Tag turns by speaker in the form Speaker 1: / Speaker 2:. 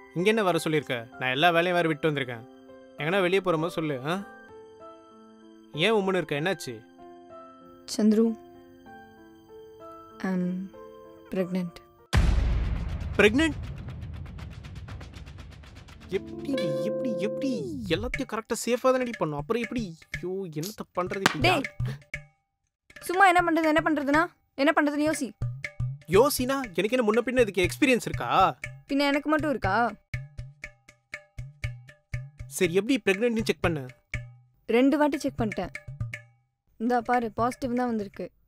Speaker 1: இங்கே என்ன வர சொல்லியிருக்க நான் எல்லா வேலையும் வேறு விட்டு வந்திருக்கேன் எங்கன்னா வெளியே போகிற போது சொல்லு ஆ ஏன் உம்முன்னு இருக்க என்னாச்சு
Speaker 2: சந்துரு ஐம் ப்ரெக்னென்ட்
Speaker 1: ப்ரெக்னென்ட் எப்படி எப்படி எப்படி எல்லாத்தையும் கரெக்டாக சேஃபாக தானடி பண்ணும் அப்புறம் எப்படி ஐயோ என்னத்த பண்ணுறது இப்போ
Speaker 2: டேய்.
Speaker 1: யார்-
Speaker 2: சும்மா என்ன பண்ணுறது என்ன பண்ணுறதுனா என்ன பண்ணுறதுன்னு யோசி
Speaker 1: யோசினா எனக்கு என்ன முன்ன பின்ன இதுக்கு எக்ஸ்பீரியன்ஸ் இருக்கா
Speaker 2: பின்ன எனக்கு மட்டும் இருக்கா
Speaker 1: சரி எப்படி ப்ரெக்னென்ட்னு செக் பண்ண
Speaker 2: ரெண்டு வாட்டி செக் பண்ணிட்டேன் இந்தா பாரு பாசிட்டிவ் தான் வந்திருக்கு